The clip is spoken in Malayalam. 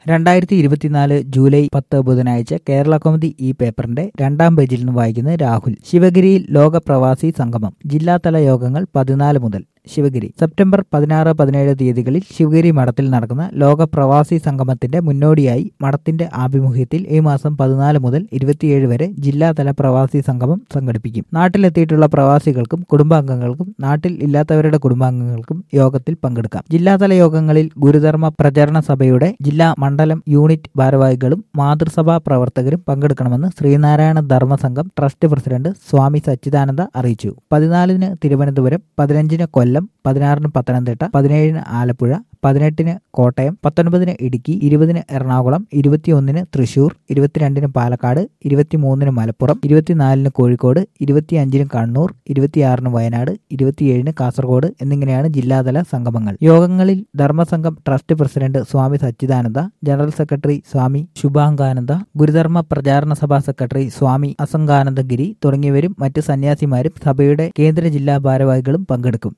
രണ്ടായിരത്തി ഇരുപത്തിനാല് ജൂലൈ പത്ത് ബുധനാഴ്ച കേരള കൗമുദി ഈ പേപ്പറിന്റെ രണ്ടാം പേജിൽ നിന്ന് വായിക്കുന്നത് രാഹുൽ ശിവഗിരിയിൽ ലോക പ്രവാസി സംഗമം ജില്ലാതല യോഗങ്ങൾ പതിനാല് മുതൽ ശിവഗിരി സെപ്റ്റംബർ പതിനാറ് പതിനേഴ് തീയതികളിൽ ശിവഗിരി മഠത്തിൽ നടക്കുന്ന ലോക പ്രവാസി സംഗമത്തിന്റെ മുന്നോടിയായി മഠത്തിന്റെ ആഭിമുഖ്യത്തിൽ ഈ മാസം പതിനാല് മുതൽ ഇരുപത്തിയേഴ് വരെ ജില്ലാതല പ്രവാസി സംഗമം സംഘടിപ്പിക്കും നാട്ടിലെത്തിയിട്ടുള്ള പ്രവാസികൾക്കും കുടുംബാംഗങ്ങൾക്കും നാട്ടിൽ ഇല്ലാത്തവരുടെ കുടുംബാംഗങ്ങൾക്കും യോഗത്തിൽ പങ്കെടുക്കാം ജില്ലാതല യോഗങ്ങളിൽ ഗുരുധർമ്മ പ്രചരണ സഭയുടെ ജില്ലാ മണ്ഡലം യൂണിറ്റ് ഭാരവാഹികളും മാതൃസഭാ പ്രവർത്തകരും പങ്കെടുക്കണമെന്ന് ശ്രീനാരായണ ധർമ്മസംഘം ട്രസ്റ്റ് പ്രസിഡന്റ് സ്വാമി സച്ചിദാനന്ദ അറിയിച്ചു പതിനാലിന് തിരുവനന്തപുരം പതിനഞ്ചിന് കൊല്ലം പതിനാറിന് പത്തനംതിട്ട പതിനേഴിന് ആലപ്പുഴ പതിനെട്ടിന് കോട്ടയം പത്തൊൻപതിന് ഇടുക്കി ഇരുപതിന് എറണാകുളം ഇരുപത്തിയൊന്നിന് തൃശൂർ ഇരുപത്തിരണ്ടിന് പാലക്കാട് ഇരുപത്തിമൂന്നിന് മലപ്പുറം ഇരുപത്തിനാലിന് കോഴിക്കോട് ഇരുപത്തിയഞ്ചിന് കണ്ണൂർ ഇരുപത്തിയാറിന് വയനാട് ഇരുപത്തിയേഴിന് കാസർഗോഡ് എന്നിങ്ങനെയാണ് ജില്ലാതല സംഗമങ്ങൾ യോഗങ്ങളിൽ Dharma Sangham trust president Swami Sachidananda general secretary Swami Shubhangananda Gurudharma Pracharana Sabha secretary സ്വാമി അസംഗാനന്ദഗിരി തുടങ്ങിയവരും മറ്റ് സന്യാസിമാരും സഭയുടെ കേന്ദ്ര ജില്ലാ ഭാരവാഹികളും പങ്കെടുക്കും